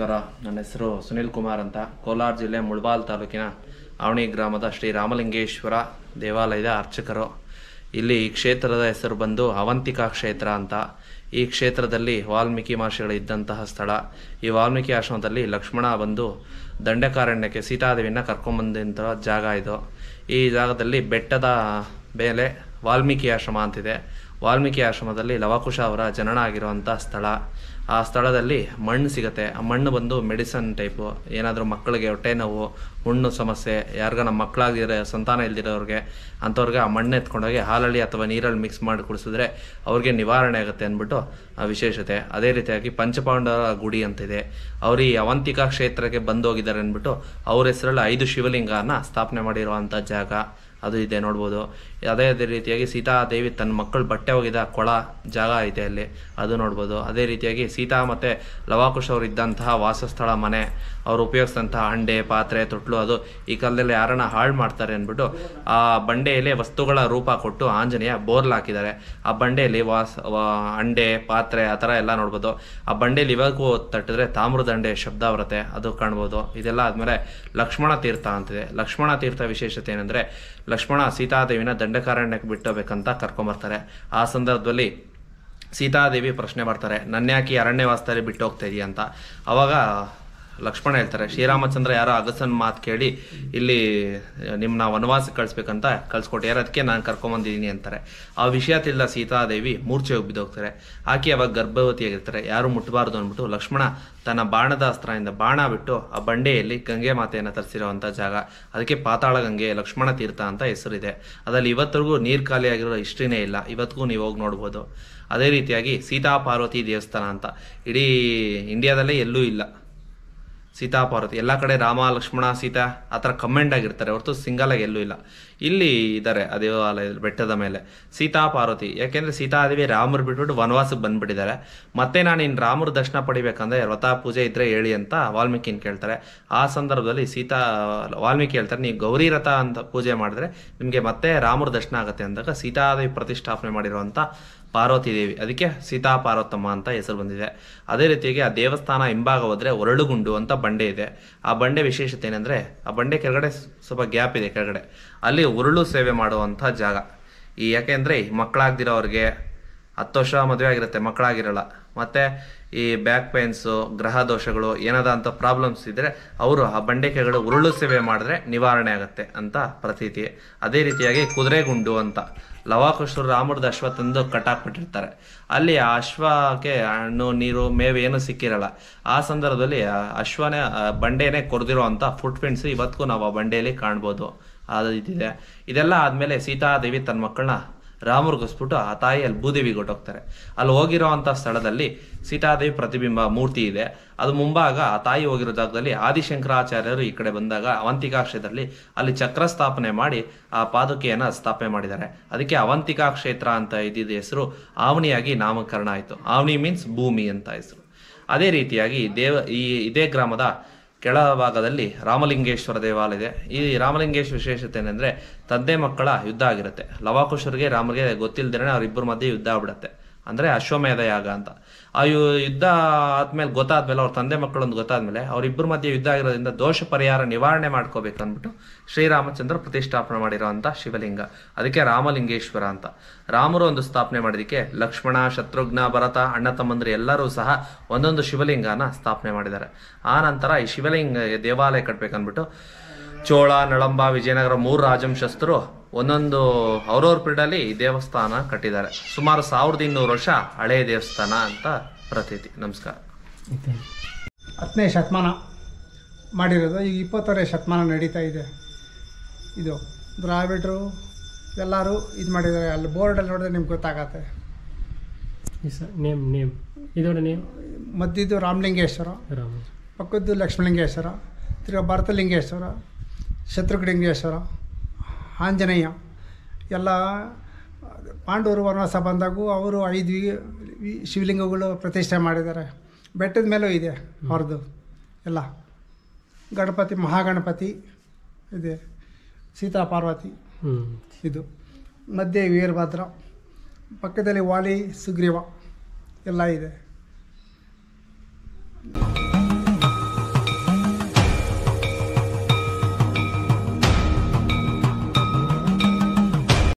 ನಮಸ್ಕಾರ ನನ್ನ ಹೆಸರು ಸುನಿಲ್ ಕುಮಾರ್ ಅಂತ ಕೋಲಾರ ಜಿಲ್ಲೆ ಮುಳ್ಬಾಲ್ ತಾಲೂಕಿನ ಅವಣಿ ಗ್ರಾಮದ ಶ್ರೀ ರಾಮಲಿಂಗೇಶ್ವರ ದೇವಾಲಯದ ಅರ್ಚಕರು ಇಲ್ಲಿ ಈ ಕ್ಷೇತ್ರದ ಹೆಸರು ಬಂದು ಅವಂತಿಕಾ ಕ್ಷೇತ್ರ ಅಂತ ಈ ಕ್ಷೇತ್ರದಲ್ಲಿ ವಾಲ್ಮೀಕಿ ಮಹರ್ಷಿಗಳು ಇದ್ದಂತಹ ಸ್ಥಳ ಈ ವಾಲ್ಮೀಕಿ ಆಶ್ರಮದಲ್ಲಿ ಲಕ್ಷ್ಮಣ ಬಂದು ದಂಡಕಾರಣ್ಯಕ್ಕೆ ಸೀತಾದೇವಿನ ಕರ್ಕೊಂಬಂದಂಥ ಜಾಗ ಇದು ಈ ಜಾಗದಲ್ಲಿ ಬೆಟ್ಟದ ಮೇಲೆ ವಾಲ್ಮೀಕಿ ಆಶ್ರಮ ಅಂತಿದೆ ವಾಲ್ಮೀಕಿ ಆಶ್ರಮದಲ್ಲಿ ಲವಕುಶ ಅವರ ಜನನ ಆಗಿರುವಂಥ ಸ್ಥಳ ಆ ಸ್ಥಳದಲ್ಲಿ ಮಣ್ಣು ಸಿಗತ್ತೆ ಆ ಮಣ್ಣು ಬಂದು ಮೆಡಿಸನ್ ಟೈಪು ಏನಾದರೂ ಮಕ್ಕಳಿಗೆ ಹೊಟ್ಟೆ ನೋವು ಹುಣ್ಣು ಸಮಸ್ಯೆ ಯಾರಿಗ ನಮ್ಮ ಮಕ್ಕಳಾಗಿರೋ ಸಂತಾನ ಇಲ್ದಿರೋರಿಗೆ ಅಂಥವ್ರಿಗೆ ಆ ಮಣ್ಣು ಎತ್ಕೊಂಡೋಗಿ ಹಾಲಲ್ಲಿ ಅಥವಾ ನೀರಲ್ಲಿ ಮಿಕ್ಸ್ ಮಾಡಿ ಕುಡಿಸಿದ್ರೆ ಅವ್ರಿಗೆ ನಿವಾರಣೆ ಆಗುತ್ತೆ ಅಂದ್ಬಿಟ್ಟು ಆ ವಿಶೇಷತೆ ಅದೇ ರೀತಿಯಾಗಿ ಪಂಚಪಾಂಡವರ ಗುಡಿ ಅಂತಿದೆ ಅವರು ಈ ಅವಂತಿಕಾ ಕ್ಷೇತ್ರಕ್ಕೆ ಬಂದೋಗಿದ್ದಾರೆ ಅಂದ್ಬಿಟ್ಟು ಅವ್ರ ಹೆಸರಲ್ಲಿ ಐದು ಶಿವಲಿಂಗನ ಸ್ಥಾಪನೆ ಮಾಡಿರುವಂಥ ಜಾಗ ಅದು ಇದೆ ನೋಡ್ಬೋದು ಅದೇ ಅದೇ ರೀತಿಯಾಗಿ ಸೀತಾದೇವಿ ತನ್ನ ಮಕ್ಕಳು ಬಟ್ಟೆ ಹೋಗಿದ ಕೊಳ ಜಾಗ ಇದೆ ಅಲ್ಲಿ ಅದು ನೋಡ್ಬೋದು ಅದೇ ರೀತಿಯಾಗಿ ಸೀತಾ ಮತ್ತು ಲವಾಕುಶ್ ಅವರು ಇದ್ದಂತಹ ವಾಸಸ್ಥಳ ಮನೆ ಅವರು ಉಪಯೋಗಿಸಿದಂತಹ ಹಂಡೆ ಪಾತ್ರೆ ತೊಟ್ಲು ಅದು ಈ ಕಾಲದಲ್ಲಿ ಯಾರನ್ನ ಹಾಳು ಮಾಡ್ತಾರೆ ಅಂದ್ಬಿಟ್ಟು ಆ ಬಂಡೆಯಲ್ಲಿ ವಸ್ತುಗಳ ರೂಪ ಕೊಟ್ಟು ಆಂಜನೇಯ ಬೋರ್ಲ್ ಹಾಕಿದ್ದಾರೆ ಆ ಬಂಡೆಯಲ್ಲಿ ವಾಸ ವಾ- ಹಂಡೆ ಪಾತ್ರೆ ಆ ಥರ ಎಲ್ಲ ನೋಡ್ಬೋದು ಆ ಬಂಡೆಯಲ್ಲಿ ಇವಾಗೂ ತಟ್ಟಿದ್ರೆ ತಾಮ್ರದಂಡೆ ಶಬ್ದ ಬರುತ್ತೆ ಅದು ಕಾಣ್ಬೋದು ಇದೆಲ್ಲ ಆದಮೇಲೆ ಲಕ್ಷ್ಮಣ ತೀರ್ಥ ಅಂತಿದೆ ಲಕ್ಷ್ಮಣ ತೀರ್ಥ ವಿಶೇಷತೆ ಏನಂದರೆ ಲಕ್ಷ್ಮಣ ಸೀತಾದೇವಿನ ದಂಡಕಾರಣ್ಯಕ್ಕೆ ಬಿಟ್ಟೋಗ್ಬೇಕಂತ ಕರ್ಕೊಂಬರ್ತಾರೆ ಆ ಸಂದರ್ಭದಲ್ಲಿ ಸೀತಾದೇವಿ ಪ್ರಶ್ನೆ ಮಾಡ್ತಾರೆ ನನ್ಯಾಕೆ ಅರಣ್ಯವಾಸದಲ್ಲಿ ಬಿಟ್ಟು ಹೋಗ್ತಾ ಇದೀಯ ಅಂತ ಅವಾಗ ಲಕ್ಷ್ಮಣ ಹೇಳ್ತಾರೆ ಶ್ರೀರಾಮಚಂದ್ರ ಯಾರೋ ಅಗಸನ್ ಮಾತು ಕೇಳಿ ಇಲ್ಲಿ ನಿಮ್ಮನ್ನ ವನವಾಸಕ್ಕೆ ಕಳಿಸ್ಬೇಕಂತ ಕಳ್ಸ್ಕೊಟ್ಟಿದ್ದಾರೆ ಅದಕ್ಕೆ ನಾನು ಕರ್ಕೊಂಬಂದಿದ್ದೀನಿ ಅಂತಾರೆ ಆ ವಿಷಯ ತಿಳಿದ ಸೀತಾದೇವಿ ಮೂರ್ಛೆ ಹೋಗಿ ಬಿದ್ದೋಗ್ತಾರೆ ಆಕೆ ಅವಾಗ ಗರ್ಭವತಿಯಾಗಿರ್ತಾರೆ ಯಾರು ಮುಟ್ಟಬಾರ್ದು ಅಂದ್ಬಿಟ್ಟು ಲಕ್ಷ್ಮಣ ತನ್ನ ಬಾಣದ ಅಸ್ತ್ರದಿಂದ ಬಾಣ ಬಿಟ್ಟು ಆ ಬಂಡೆಯಲ್ಲಿ ಗಂಗೆ ಮಾತೆಯನ್ನು ತರಿಸಿರುವಂಥ ಜಾಗ ಅದಕ್ಕೆ ಪಾತಾಳ ಗಂಗೆ ಲಕ್ಷ್ಮಣ ತೀರ್ಥ ಅಂತ ಹೆಸರಿದೆ ಅದರಲ್ಲಿ ಇವತ್ತಿಗೂ ನೀರು ಖಾಲಿಯಾಗಿರೋ ಹಿಸ್ಟ್ರಿನೇ ಇಲ್ಲ ಇವತ್ತಿಗೂ ನೀವು ಹೋಗಿ ನೋಡ್ಬೋದು ಅದೇ ರೀತಿಯಾಗಿ ಸೀತಾ ಪಾರ್ವತಿ ದೇವಸ್ಥಾನ ಅಂತ ಇಡೀ ಇಂಡಿಯಾದಲ್ಲೇ ಎಲ್ಲೂ ಇಲ್ಲ ಸೀತಾ ಪಾರ್ವತಿ ಎಲ್ಲ ಕಡೆ ರಾಮ ಲಕ್ಷ್ಮಣ ಸೀತಾ ಆ ಥರ ಕಮೆಂಡ್ ಆಗಿರ್ತಾರೆ ಹೊರತು ಸಿಂಗಲ್ ಆಗಿ ಎಲ್ಲೂ ಇಲ್ಲ ಇಲ್ಲಿ ಇದ್ದಾರೆ ಆ ದೇವಾಲಯ ಬೆಟ್ಟದ ಮೇಲೆ ಸೀತಾ ಪಾರ್ವತಿ ಯಾಕೆಂದ್ರೆ ಸೀತಾದೇವಿ ರಾಮರು ಬಿಟ್ಬಿಟ್ಟು ವನವಾಸಕ್ಕೆ ಬಂದ್ಬಿಟ್ಟಿದ್ದಾರೆ ಮತ್ತೆ ನಾನು ಇನ್ನು ರಾಮರ ದರ್ಶನ ಪಡಿಬೇಕಂದ್ರೆ ವ್ರತ ಪೂಜೆ ಇದ್ರೆ ಹೇಳಿ ಅಂತ ವಾಲ್ಮೀಕಿನ ಕೇಳ್ತಾರೆ ಆ ಸಂದರ್ಭದಲ್ಲಿ ಸೀತಾ ವಾಲ್ಮೀಕಿ ಹೇಳ್ತಾರೆ ನೀವು ಗೌರಿ ರಥ ಅಂತ ಪೂಜೆ ಮಾಡಿದ್ರೆ ನಿಮಗೆ ಮತ್ತೆ ರಾಮರ ದರ್ಶನ ಆಗುತ್ತೆ ಅಂದಾಗ ಸೀತಾದೇವಿ ಪ್ರತಿಷ್ಠಾಪನೆ ಮಾಡಿರುವಂಥ ಪಾರ್ವತಿ ದೇವಿ ಅದಕ್ಕೆ ಸೀತಾ ಪಾರ್ವತಮ್ಮ ಅಂತ ಹೆಸರು ಬಂದಿದೆ ಅದೇ ರೀತಿಯಾಗಿ ಆ ದೇವಸ್ಥಾನ ಹಿಂಭಾಗ ಹೋದ್ರೆ ಒರಳುಗುಂಡು ಅಂತ ಬಂಡೆ ಇದೆ ಆ ಬಂಡೆ ವಿಶೇಷತೆ ಏನಂದ್ರೆ ಆ ಬಂಡೆ ಕೆಳಗಡೆ ಸ್ವಲ್ಪ ಗ್ಯಾಪ್ ಇದೆ ಕೆಳಗಡೆ ಅಲ್ಲಿ ಉರುಳು ಸೇವೆ ಮಾಡುವಂಥ ಜಾಗ ಈ ಯಾಕೆಂದ್ರೆ ಈ ಮಕ್ಕಳಾಗ್ದಿರೋರಿಗೆ ಹತ್ತು ವರ್ಷ ಮದುವೆ ಆಗಿರುತ್ತೆ ಮಕ್ಕಳಾಗಿರಲ್ಲ ಮತ್ತೆ ಈ ಬ್ಯಾಕ್ ಪೇನ್ಸು ಗ್ರಹ ದೋಷಗಳು ಏನಾದ ಅಂತ ಪ್ರಾಬ್ಲಮ್ಸ್ ಇದ್ರೆ ಅವರು ಆ ಬಂಡೆ ಕೆಳಗಡೆ ಉರುಳು ಸೇವೆ ಮಾಡಿದ್ರೆ ನಿವಾರಣೆ ಆಗುತ್ತೆ ಅಂತ ಪ್ರತೀತಿ ಅದೇ ರೀತಿಯಾಗಿ ಕುದುರೆಗುಂಡು ಅಂತ ಲವಾಕುಶರು ರಾಮರದ ಅಶ್ವ ತಂದು ಕಟ್ಟಾಕ್ಬಿಟ್ಟಿರ್ತಾರೆ ಅಲ್ಲಿ ಆ ಅಶ್ವಕ್ಕೆ ಹಣ್ಣು ನೀರು ಮೇವು ಏನು ಸಿಕ್ಕಿರಲ್ಲ ಆ ಸಂದರ್ಭದಲ್ಲಿ ಆ ಅಶ್ವನೇ ಆ ಬಂಡೆನೇ ಕೊರೆದಿರೋ ಅಂತ ಫುಟ್ ಪ್ರಿಂಟ್ಸ್ ಇವತ್ತಿಗೂ ನಾವು ಆ ಬಂಡೆಯಲ್ಲಿ ಕಾಣ್ಬೋದು ಅದು ಇದಿದೆ ಇದೆಲ್ಲ ಆದಮೇಲೆ ಸೀತಾದೇವಿ ತನ್ನ ಮಕ್ಕಳನ್ನ ರಾಮರ್ಗಿಸ್ಬಿಟ್ಟು ಆ ತಾಯಿ ಅಲ್ಲಿ ಭೂದೇವಿಗೆ ಹೊಟ್ಟೋಗ್ತಾರೆ ಅಲ್ಲಿ ಹೋಗಿರೋ ಅಂಥ ಸ್ಥಳದಲ್ಲಿ ಸೀತಾದೇವಿ ಪ್ರತಿಬಿಂಬ ಮೂರ್ತಿ ಇದೆ ಅದು ಮುಂಭಾಗ ಆ ತಾಯಿ ಹೋಗಿರೋ ಜಾಗದಲ್ಲಿ ಆದಿಶಂಕರಾಚಾರ್ಯರು ಈ ಕಡೆ ಬಂದಾಗ ಅವಂತಿಕಾ ಕ್ಷೇತ್ರದಲ್ಲಿ ಅಲ್ಲಿ ಚಕ್ರ ಸ್ಥಾಪನೆ ಮಾಡಿ ಆ ಪಾದುಕೆಯನ್ನ ಸ್ಥಾಪನೆ ಮಾಡಿದ್ದಾರೆ ಅದಕ್ಕೆ ಅವಂತಿಕಾ ಕ್ಷೇತ್ರ ಅಂತ ಇದ್ದಿದ್ದ ಹೆಸರು ಆವಣಿಯಾಗಿ ನಾಮಕರಣ ಆಯಿತು ಆವಣಿ ಮೀನ್ಸ್ ಭೂಮಿ ಅಂತ ಹೆಸರು ಅದೇ ರೀತಿಯಾಗಿ ದೇವ ಈ ಇದೇ ಗ್ರಾಮದ ಕೆಳಭಾಗದಲ್ಲಿ ರಾಮಲಿಂಗೇಶ್ವರ ದೇವಾಲಯ ಇದೆ ಈ ರಾಮಲಿಂಗೇಶ್ವರ ವಿಶೇಷತೆ ಏನಂದ್ರೆ ತಂದೆ ಮಕ್ಕಳ ಯುದ್ಧ ಆಗಿರುತ್ತೆ ಲವಾಕುಶರಿಗೆ ರಾಮರಿಗೆ ಗೊತ್ತಿಲ್ದೇನೆ ಅವ್ರಿಬ್ಬರ ಮಧ್ಯೆ ಯುದ್ಧ ಆಗ್ಬಿಡತ್ತೆ ಅಂದ್ರೆ ಅಶ್ವಮೇಧ ಯಾಗ ಅಂತ ಆ ಯು- ಯುದ್ಧ ಆದ್ಮೇಲೆ ಗೊತ್ತಾದ್ಮೇಲೆ ಅವ್ರ ತಂದೆ ಮಕ್ಕಳೊಂದು ಗೊತ್ತಾದ್ಮೇಲೆ ಅವ್ರಿಬ್ಬರ ಮಧ್ಯೆ ಯುದ್ಧ ಆಗಿರೋದ್ರಿಂದ ದೋಷ ಪರಿಹಾರ ನಿವಾರಣೆ ಮಾಡ್ಕೋಬೇಕು ಅಂದ್ಬಿಟ್ಟು ಶ್ರೀರಾಮಚಂದ್ರ ಪ್ರತಿಷ್ಠಾಪನೆ ಮಾಡಿರೋಂಥ ಶಿವಲಿಂಗ ಅದಕ್ಕೆ ರಾಮಲಿಂಗೇಶ್ವರ ಅಂತ ರಾಮರು ಒಂದು ಸ್ಥಾಪನೆ ಮಾಡಿದಕ್ಕೆ ಲಕ್ಷ್ಮಣ ಶತ್ರುಘ್ನ ಭರತ ಅಣ್ಣ ತಮ್ಮಂದ್ರು ಎಲ್ಲರೂ ಸಹ ಒಂದೊಂದು ಶಿವಲಿಂಗನ ಸ್ಥಾಪನೆ ಮಾಡಿದ್ದಾರೆ ಆ ನಂತರ ಈ ಶಿವಲಿಂಗ ದೇವಾಲಯ ಕಟ್ಬೇಕಂದ್ಬಿಟ್ಟು ಚೋಳ ನಳಂಬ ವಿಜಯನಗರ ಮೂರು ರಾಜವಂಶಸ್ಥರು ಒಂದೊಂದು ಅವ್ರವ್ರ ಪೀಡಲ್ಲಿ ಈ ದೇವಸ್ಥಾನ ಕಟ್ಟಿದ್ದಾರೆ ಸುಮಾರು ಸಾವಿರದ ಇನ್ನೂರು ವರ್ಷ ಹಳೆಯ ದೇವಸ್ಥಾನ ಅಂತ ಪ್ರತೀತಿ ನಮಸ್ಕಾರ ಹತ್ತನೇ ಶತಮಾನ ಮಾಡಿರೋದು ಈಗ ಇಪ್ಪತ್ತನೇ ಶತಮಾನ ನಡೀತಾ ಇದೆ ಇದು ದ್ರಾವಿಡರು ಎಲ್ಲರೂ ಇದು ಮಾಡಿದ್ದಾರೆ ಅಲ್ಲಿ ಬೋರ್ಡಲ್ಲಿ ನೋಡಿದ್ರೆ ನಿಮ್ಗೆ ಗೊತ್ತಾಗತ್ತೆ ಸರ್ ನೇಮ್ ನೇಮ್ ಇದೋட ನೇಮ್ ಮಧ್ಯದ್ದು ರಾಮಲಿಂಗೇಶ್ವರ ರಾಮ ಪಕ್ಕದ್ದು ಲಕ್ಷ್ಮಲಿಂಗೇಶ್ವರ ತಿರ್ಗಾ ಭರತಲಿಂಗೇಶ್ವರ ಶತ್ರುಘ್ಲಿಂಗೇಶ್ವರ ಆಂಜನೇಯ ಎಲ್ಲ ಪಾಂಡವರು ವನವಾಸ ಬಂದಾಗೂ ಅವರು ಐದು ವಿ- ವಿ- ಶಿವಲಿಂಗಗಳು ಪ್ರತಿಷ್ಠೆ ಮಾಡಿದ್ದಾರೆ ಬೆಟ್ಟದ ಮೇಲೂ ಇದೆ ಅವ್ರದ್ದು ಎಲ್ಲ ಗಣಪತಿ ಮಹಾಗಣಪತಿ ಇದೆ ಸೀತಾ ಪಾರ್ವತಿ ಹ್ಞೂ ಇದು ಮಧ್ಯೆ ವೀರಭದ್ರ ಪಕ್ಕದಲ್ಲಿ ವಾಲಿ ಸುಗ್ರೀವ ಎಲ್ಲ ಇದೆ